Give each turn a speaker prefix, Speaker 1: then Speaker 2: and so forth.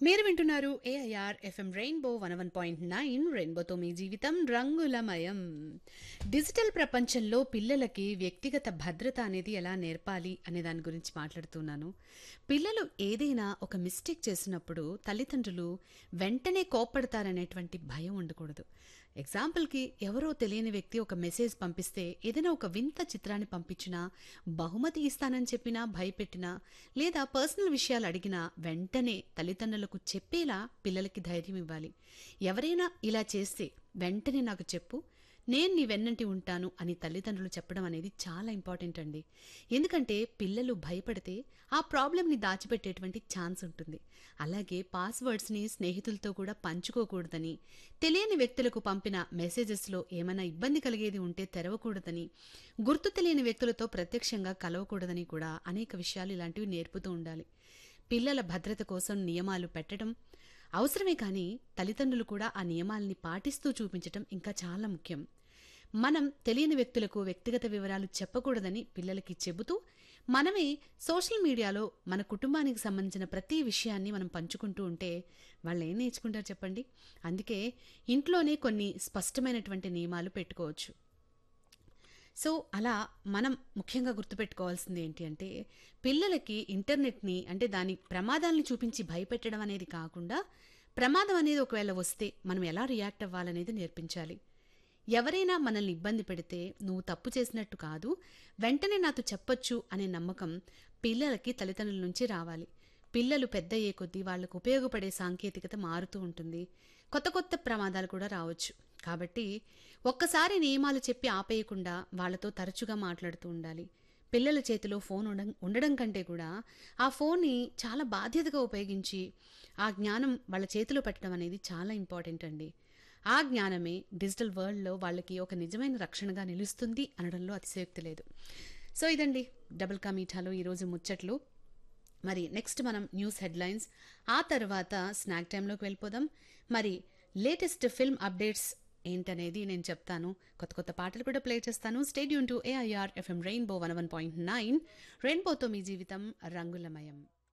Speaker 1: మీరు వింటున్నారు AIR FM rainbow one one point nine రెయిన్బోతో మీ జీవితం రంగులమయం డిజిటల్ ప్రపంచంలో పిల్లలకి వ్యక్తిగత భద్రత అనేది ఎలా నేర్పాలి అనే దాని గురించి మాట్లాడుతున్నాను పిల్లలు ఏదైనా ఒక మిస్టేక్ చేసినప్పుడు తల్లిదండ్రులు వెంటనే కోప్పడతారనేటువంటి భయం ఉండకూడదు ఎగ్జాంపుల్కి ఎవరో తెలియని వ్యక్తి ఒక మెసేజ్ పంపిస్తే ఏదైనా ఒక వింత చిత్రాన్ని పంపించినా బహుమతి ఇస్తానని చెప్పినా భయపెట్టినా లేదా పర్సనల్ విషయాలు అడిగినా వెంటనే తల్లిదండ్రులకు చెప్పేలా పిల్లలకి ధైర్యం ఇవ్వాలి ఎవరైనా ఇలా చేస్తే వెంటనే నాకు చెప్పు నేను నీ వెన్నంటి ఉంటాను అని తల్లిదండ్రులు చెప్పడం అనేది చాలా ఇంపార్టెంట్ అండి ఎందుకంటే పిల్లలు భయపడితే ఆ ప్రాబ్లంని దాచిపెట్టేటువంటి ఛాన్స్ ఉంటుంది అలాగే పాస్వర్డ్స్ని స్నేహితులతో కూడా పంచుకోకూడదని తెలియని వ్యక్తులకు పంపిన మెసేజెస్లో ఏమైనా ఇబ్బంది కలిగేది ఉంటే తెరవకూడదని గుర్తు తెలియని వ్యక్తులతో ప్రత్యక్షంగా కలవకూడదని కూడా అనేక విషయాలు ఇలాంటివి నేర్పుతూ ఉండాలి పిల్లల భద్రత కోసం నియమాలు పెట్టడం అవసరమే కానీ తల్లిదండ్రులు కూడా ఆ నియమాల్ని పాటిస్తూ చూపించటం ఇంకా చాలా ముఖ్యం మనం తెలియని వ్యక్తులకు వ్యక్తిగత వివరాలు చెప్పకూడదని పిల్లలకి చెబుతూ మనమే సోషల్ మీడియాలో మన కుటుంబానికి సంబంధించిన ప్రతి విషయాన్ని మనం పంచుకుంటూ ఉంటే వాళ్ళు ఏం నేర్చుకుంటారు చెప్పండి అందుకే ఇంట్లోనే కొన్ని స్పష్టమైనటువంటి నియమాలు పెట్టుకోవచ్చు సో అలా మనం ముఖ్యంగా గుర్తుపెట్టుకోవాల్సింది ఏంటి అంటే పిల్లలకి ఇంటర్నెట్ని అంటే దాని ప్రమాదాలను చూపించి భయపెట్టడం అనేది కాకుండా ప్రమాదం అనేది ఒకవేళ వస్తే మనం ఎలా రియాక్ట్ అవ్వాలనేది నేర్పించాలి ఎవరైనా మనల్ని ఇబ్బంది పెడితే నువ్వు తప్పు చేసినట్టు కాదు వెంటనే నాతో చెప్పొచ్చు అనే నమ్మకం పిల్లలకి తల్లిదండ్రుల నుంచి రావాలి పిల్లలు పెద్ద అయ్యే కొద్దీ వాళ్లకు ఉపయోగపడే సాంకేతికత మారుతూ ఉంటుంది కొత్త కొత్త ప్రమాదాలు కూడా రావచ్చు కాబట్టి ఒక్కసారి నియమాలు చెప్పి ఆపేయకుండా వాళ్ళతో తరచుగా మాట్లాడుతూ ఉండాలి పిల్లల చేతిలో ఫోన్ ఉండ- ఉండడం కంటే కూడా ఆ ఫోన్ని చాలా బాధ్యతగా ఉపయోగించి ఆ జ్ఞానం వాళ్ళ చేతిలో పెట్టడం అనేది చాలా ఇంపార్టెంట్ అండి ఆ జ్ఞానమే డిజిటల్ వరల్డ్లో వాళ్ళకి ఒక నిజమైన రక్షణగా నిలుస్తుంది అనడంలో అతిశయోక్తి లేదు సో ఇదండి డబుల్ కా మీఠాలో ఈరోజు ముచ్చట్లు మరి నెక్స్ట్ మనం న్యూస్ హెడ్లైన్స్ ఆ తర్వాత స్నాక్ టైంలోకి వెళ్ళిపోదాం మరి లేటెస్ట్ ఫిల్మ్ అప్డేట్స్ ఏంటనేది నేను చెప్తాను కొత్త కొత్త పాటలు కూడా ప్లే చేస్తాను stadium to AIR FM rainbow one one point nine రెయిన్బోతో మీ జీవితం రంగులమయం